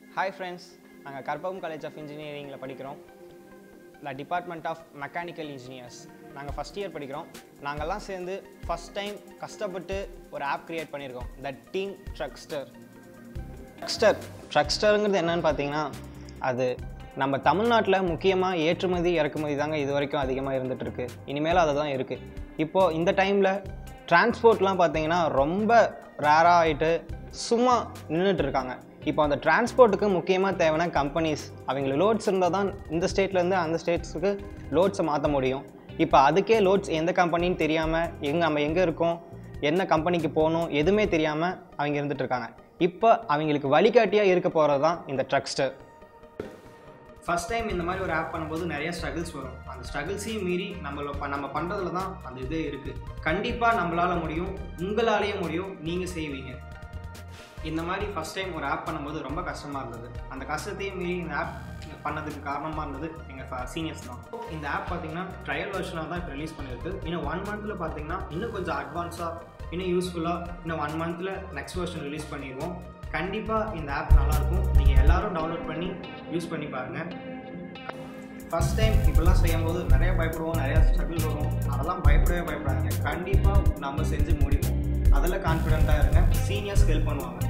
hi friends நாங்கள் Karpagam college of இன்ஜினியரிங்கில் படிக்கிறோம் the department of mechanical engineers நாங்கள் ஃபஸ்ட் இயர் படிக்கிறோம் நாங்கள்லாம் சேர்ந்து ஃபஸ்ட் டைம் கஷ்டப்பட்டு ஒரு ஆப் கிரியேட் பண்ணியிருக்கோம் த டீம் ட்ரக்ஸ்டர் ட்ரக்ஸ்டர் ட்ரக்ஸ்டருங்கிறது என்னன்னு பார்த்தீங்கன்னா அது நம்ம தமிழ்நாட்டில் முக்கியமாக ஏற்றுமதி இறக்குமதி தாங்க இது வரைக்கும் அதிகமாக இருந்துட்டு இருக்கு இனிமேல் அதை தான் இருக்குது இப்போது இந்த டைமில் டிரான்ஸ்போர்ட்லாம் பார்த்தீங்கன்னா ரொம்ப ரேராக ஆகிட்டு சும்மா நின்றுட்டு இருக்காங்க இப்போ அந்த டிரான்ஸ்போர்ட்டுக்கு முக்கியமாக தேவையான கம்பெனிஸ் அவங்களுக்கு லோட்ஸ் இருந்தால் தான் இந்த ஸ்டேட்லேருந்து அந்த ஸ்டேட்ஸுக்கு லோட்ஸை மாற்ற முடியும் இப்போ அதுக்கே லோட்ஸ் எந்த கம்பெனின்னு தெரியாமல் எங்கே நம்ம எங்கே இருக்கோம் என்ன கம்பெனிக்கு போகணும் எதுவுமே தெரியாமல் அவங்க இருந்துட்டு இருக்காங்க இப்போ அவங்களுக்கு வழிகாட்டியாக இருக்க போகிறது தான் இந்த ட்ரக்ஸ்டர் ஃபஸ்ட் டைம் இந்த மாதிரி ஒரு ஆப் பண்ணும்போது நிறைய ஸ்ட்ரகிள்ஸ் வரும் அந்த ஸ்ட்ரகிள்ஸையும் மீறி நம்மள ப- நம்ம பண்ணுறதுல தான் அந்த இதே இருக்குது கண்டிப்பாக நம்மளால் முடியும் உங்களாலேயும் முடியும் நீங்கள் செய்வீங்க இந்த மாதிரி ஃபஸ்ட் டைம் ஒரு ஆப் பண்ணும்போது ரொம்ப கஷ்டமாக இருந்தது அந்த கஷ்டத்தையும் மீறி இந்த ஆப் பண்ணதுக்கு காரணமாக இருந்தது எங்கள் சீனியர்ஸ் தான் இந்த ஆப் பார்த்தீங்கன்னா ட்ரையல் வெர்ஷனாக தான் இப்போ ரிலீஸ் பண்ணியிருக்கு இன்னும் ஒன் மந்தில் பார்த்தீங்கன்னா இன்னும் கொஞ்சம் அட்வான்ஸாக இன்னும் யூஸ்ஃபுல்லாக இன்னும் ஒன் மந்தில் நெக்ஸ்ட் வெர்ஷன் ரிலீஸ் பண்ணிடுவோம் கண்டிப்பாக இந்த ஆப் நல்லாயிருக்கும் நீங்கள் எல்லாரும் டவுன்லோட் பண்ணி யூஸ் பண்ணி பாருங்கள் ஃபஸ்ட் டைம் இப்படிலாம் செய்யும்போது நிறைய பயப்படுவோம் நிறைய ஸ்ட்ரகிள் வரும் அதெல்லாம் பயப்படவே பயப்படாதீங்க கண்டிப்பாக நம்ம செஞ்சு முடிப்போம் அதில் கான்ஃபிடென்ட்டாக இருங்க சீனியர்ஸ் ஹெல்ப் பண்ணுவாங்க